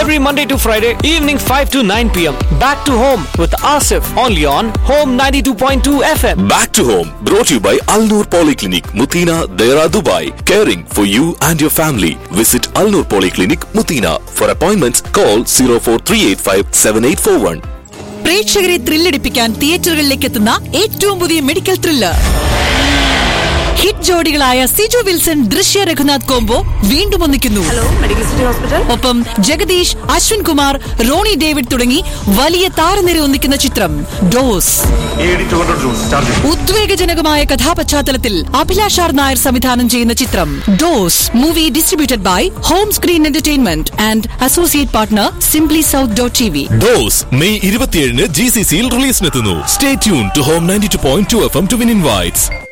every Monday to Friday, evening 5 to 9 p.m. Back to home with Asif, only on Home 92.2 FM. Back to home, brought to you by Alnur Polyclinic, Mutina, Dera, Dubai. Caring for you and your family. Visit Alnur Polyclinic, Mutina. For appointments, call 04385 7841. പ്രേക്ഷകരെ ത്രില്ലടിപ്പിക്കാൻ തിയേറ്ററുകളിലേക്ക് എത്തുന്ന ഏറ്റവും പുതിയ medical thriller hit ജോഡികളായ Siju Wilson Drishya Raghunath combo വീണ്ടും ഒന്നിക്കുന്നു medical city hospital ഒപ്പം Jagadish Ashwin Kumar Rony David തുടങ്ങി വലിയ താരനിര ഒന്നിക്കുന്ന ചിത്രം ഡോസ് ഉദ്വേഗജനകമായ കഥാപശ്ചാത്തലത്തിൽ അഭിലാഷാർ നായർ സംവിധാനം ചെയ്യുന്ന ചിത്രം dose movie distributed by home screen entertainment and associate partner simply south dot T V dose May ഇരുപത്തിയേഴിന് ജി സി സിയിൽ റിലീസിനെത്തുന്നു stay tune to home ninety two point two F M to win invites